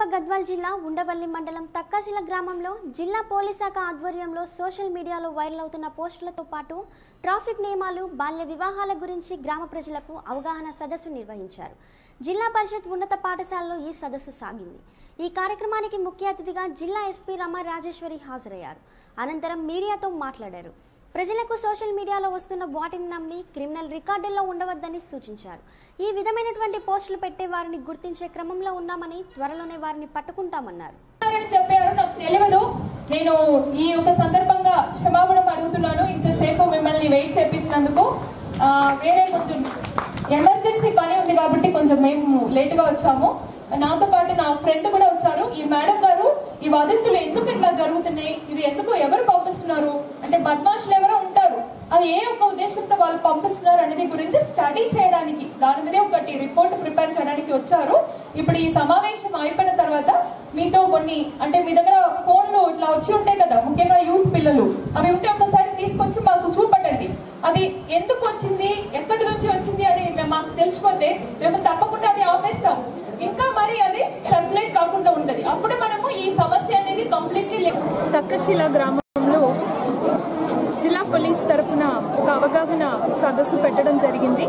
గద్వాల్ జిల్లా ఉండవల్లి మండలం తక్కశిల గ్రామంలో జిల్లా పోలీస్ శాఖ ఆధ్వర్యంలో సోషల్ మీడియాలో వైరల్ అవుతున్న పోస్టులతో పాటు ట్రాఫిక్ నియమాలు బాల్య వివాహాల గురించి గ్రామ ప్రజలకు అవగాహన సదస్సు నిర్వహించారు జిల్లా పరిషత్ ఉన్నత పాఠశాలలో ఈ సదస్సు సాగింది ఈ కార్యక్రమానికి ముఖ్య అతిథిగా జిల్లా ఎస్పీ రమ రాజేశ్వరి హాజరయ్యారు అనంతరం మీడియాతో మాట్లాడారు ప్రజలకు సోషల్ మీడియాలో వస్తున్న వాటిని నమ్మి క్రిమినల్ రికార్డుల్లో ఉండవద్దని సూచించారు ఈ విధమైనటువంటి పోస్టులు పెట్టే వారిని గుర్తించే క్రమంలో ఉన్నామని త్వరలోనే వారిని పట్టుకుంటామన్నారు అని చెప్పారు నాకు తెలియదు నేను ఈ యొక్క సందర్భంగా క్షమాపణ అడుగుతున్నాను ఇంతసేపు మిమ్మల్ని వెయిట్ చేపించినందుకు ఆ, వేరే కొంచెం ఎమర్జెన్సీ పని ఉంది కాబట్టి కొంచెం మేము లేట్ గా వచ్చాము నాతో పాటు నా ఫ్రెండ్ కూడా వచ్చారు ఈ మేడం గారు ఈ వదంతులు ఎందుకు ఇట్లా జరుగుతున్నాయి ఇవి ఎందుకు ఎవరు పంపిస్తున్నారు అంటే బద్మాషులు ఎవరో ఉంటారు అది ఏ ఒక్క ఉద్దేశంతో వాళ్ళు పంపిస్తున్నారు అనేది గురించి స్టడీ చేయడానికి దాని మీద ఒకటి రిపోర్ట్ ప్రిపేర్ చేయడానికి వచ్చారు ఇప్పుడు ఈ సమావేశం అయిపోయిన తర్వాత మీతో కొన్ని అంటే మీ దగ్గర ఫోన్లు ఇట్లా వచ్చి ఉంటాయి కదా ముఖ్యంగా యూత్ పిల్లలు అవి ఉంటే ఒకసారి తీసుకొచ్చి మాకు చూపట్టండి అది ఎందుకు వచ్చింది ఎక్కడి నుంచి వచ్చింది అని మేము- మాకు తెలిసిపోతే మేము తప్పకుండా అది ఆపేస్తాం ఇంకా మరి అది సర్క్యులేట్ కాకుండా ఉంటది అప్పుడు మనము ఈ సమస్య అనేది కంప్లీట్లీ తక్కశిల గ్రామంలో జిల్లా పోలీస్ తరఫున ఒక అవగాహన సదస్సు పెట్టడం జరిగింది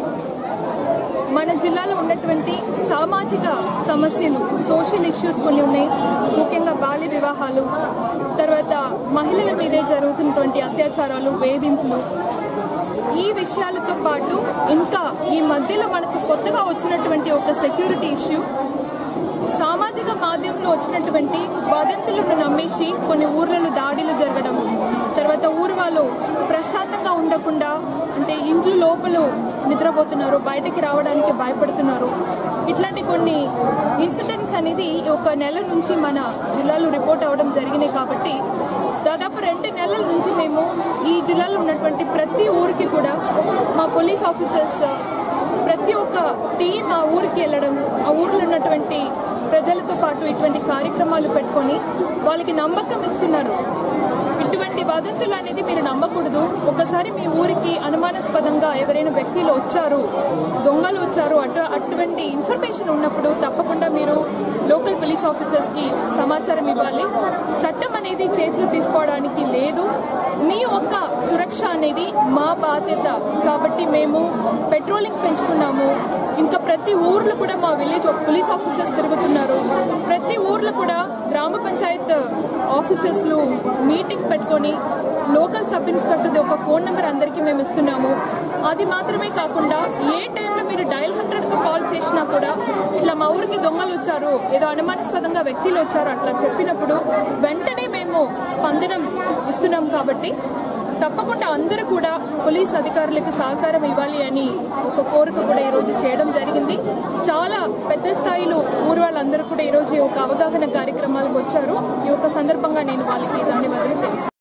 మన జిల్లాలో ఉన్నటువంటి సామాజిక సమస్యలు సోషల్ ఇష్యూస్ కొన్ని ఉన్నాయి ముఖ్యంగా బాల్య వివాహాలు తర్వాత మహిళల మీదే జరుగుతున్నటువంటి అత్యాచారాలు వేధింపులు ఈ విషయాలతో పాటు ఇంకా ఈ మధ్యలో మనకు కొత్తగా వచ్చినటువంటి ఒక సెక్యూరిటీ ఇష్యూ సామాజిక మాధ్యమంలో వచ్చినటువంటి వదంతులను నమ్మేసి కొన్ని ఊర్లలో దాడులు జరగడం తర్వాత ఊరు వాళ్ళు ప్రశాంతంగా ఉండకుండా అంటే ఇంట్లో లోపల నిద్రపోతున్నారు బయటకి రావడానికి భయపడుతున్నారు ఇట్లాంటి కొన్ని ఇన్సిడెంట్స్ అనేది ఒక నెల నుంచి మన జిల్లాలో రిపోర్ట్ అవ్వడం జరిగినాయి కాబట్టి దాదాపు రెండు నెలల నుంచి మేము ఈ జిల్లాలో ఉన్నటువంటి ప్రతి ఊరికి కూడా మా పోలీస్ ఆఫీసర్స్ ప్రతి ఒక్క టీం ఆ ఊరికి వెళ్ళడం ఆ ఊర్లో ఉన్నటువంటి ప్రజలతో పాటు ఇటువంటి కార్యక్రమాలు పెట్టుకొని వాళ్ళకి నమ్మకం ఇస్తున్నారు ఇటువంటి వదంతులు అనేది మీరు నమ్మకూడదు ఒకసారి మీ ఊరికి అనుమానాస్పదంగా ఎవరైనా వ్యక్తులు వచ్చారు దొంగలు వచ్చారు అటు అటువంటి ఇన్ఫర్మేషన్ ఉన్నప్పుడు తప్పకుండా మీరు లోకల్ పోలీస్ ఆఫీసర్స్ కి సమాచారం ఇవ్వాలి చట్టం అనేది చేతులు తీసుకోవడానికి లేదు మీ ఒక్క సురక్ష అనేది మా బాధ్యత కాబట్టి మేము పెట్రోలింగ్ పెంచుకున్నాము ఇంకా ప్రతి ఊర్లో కూడా మా విలేజ్ పోలీస్ ఆఫీసర్స్ తిరుగుతున్నారు ప్రతి ఊర్లో కూడా గ్రామ పంచాయత్ ఆఫీసర్స్లు మీటింగ్ పెట్టుకొని లోకల్ సబ్ ఇన్స్పెక్టర్ది ఒక ఫోన్ నెంబర్ అందరికీ మేము ఇస్తున్నాము అది మాత్రమే కాకుండా ఏ టైంలో మీరు డయల్ హండ్రెడ్కి కాల్ చేసినా కూడా ఇట్లా మా ఊరికి దొంగలు వచ్చారు ఏదో అనుమానాస్పదంగా వ్యక్తులు వచ్చారు అట్లా చెప్పినప్పుడు వెంటనే మేము స్పందనం ఇస్తున్నాం కాబట్టి తప్పకుండా అందరూ కూడా పోలీస్ అధికారులకు సహకారం ఇవ్వాలి అని ఒక కోరిక కూడా ఈరోజు చేయడం జరిగింది చాలా పెద్ద స్థాయిలో ఊరు వాళ్ళందరూ కూడా ఈరోజు ఈ ఒక అవగాహన కార్యక్రమాలకు వచ్చారు ఈ యొక్క సందర్భంగా నేను వాళ్ళకి ధన్యవాదాలు తెలియజేస్తాను